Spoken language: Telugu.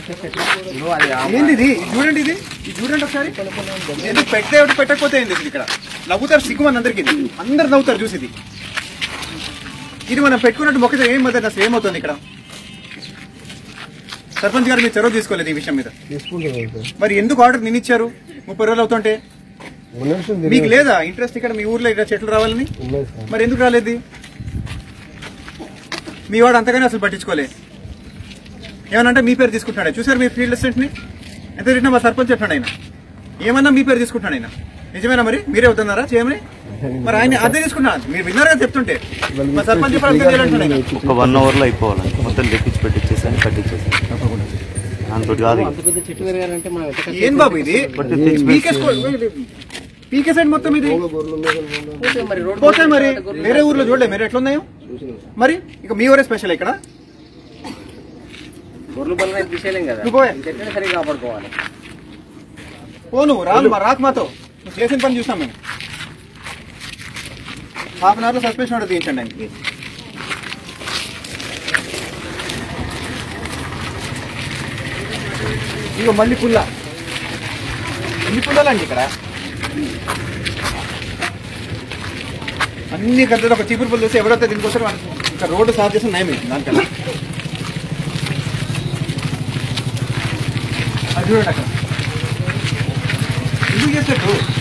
ఏంది ఇది ఇది చూడండి ఇది ఇది చూడండి ఒకసారి ఎందుకు పెట్టే ఒకటి పెట్టకపోతే ఏంది ఇది ఇక్కడ నవ్వుతారు సిగ్గు మన అందరికి ఇది అందరు నవ్వుతారు చూసి ఇది ఇది మనం పెట్టుకున్నట్టు మొక్కతే ఏం మధ్య అసలు ఏమవుతుంది ఇక్కడ సర్పంచ్ గారు మీరు చొరవ తీసుకోలేదు ఈ విషయం మీద మరి ఎందుకు ఆర్డర్ నిన్న ఇచ్చారు ముప్పై రోజులు అవుతుంటే మీకు లేదా ఇంట్రెస్ట్ ఇక్కడ మీ ఊర్లో ఇక్కడ చెట్లు రావాలని మరి ఎందుకు రాలేదు మీ వాడు అంతగానే అసలు పట్టించుకోలే ఏమనంటే మీ పేరు తీసుకుంటాడు చూసారు మీ ఫీల్డ్ అసిస్టెంట్ ని ఎంత తిట్టినా మా సర్పంచ్ చెప్పాడు ఆయన ఏమన్నా మీ పేరు తీసుకుంటాడు ఆయన నిజమేనా మరి మీరే వద్దన్నారా చేయమని మరి ఆయన అదే తీసుకున్నా మీరు విన్నారుగా చెప్తుంటే మా సర్పంచ్ ఇప్పుడు అర్థం చేయాలంటాడు ఆయన ఒక వన్ అవర్లో అయిపోవాలి మొత్తం లెక్కించి పెట్టించేసాను కట్టించేసాను దాంతో కాదు అంత పెద్ద చెట్టు పెరగాలంటే మనం ఎంత కష్టం ఏం బాబు ఇది పీకేసుకో పీకే సైడ్ మొత్తం ఇది పోతే మరి రోడ్డు పోతే మరి వేరే ఊర్లో చూడలే మీరు ఎట్లున్నాయో మరి ఇక మీ ఊరే స్పెషల్ ఇక్కడ గొర్రెలు బలం అయితే తీసేయలేం కదా నువ్వు పోయే. ఈ చెట్టుని సరిగ్గా కాపాడుకోవాలి పో నువ్వు రాను మా రాకు మాతో నువ్వు చేసిన పని చూస్తాం మేము హాఫ్ అన్ అవర్లో సస్పెన్షన్ ఆర్డర్ తీయించండి ఆయనకి ఇక మళ్ళీ పుల్ల ఎన్ని పుల్లలండి ఇక్కడ అన్ని గద్దలు ఒక చీపురు పుల్లు చూసి ఎవరైతే దీనికోసం ఇంకా రోడ్డు సాఫ్ చేసిన నయమే దానికన్నా అది చూడండి అక్కడ ఎందుకు చేస్తారు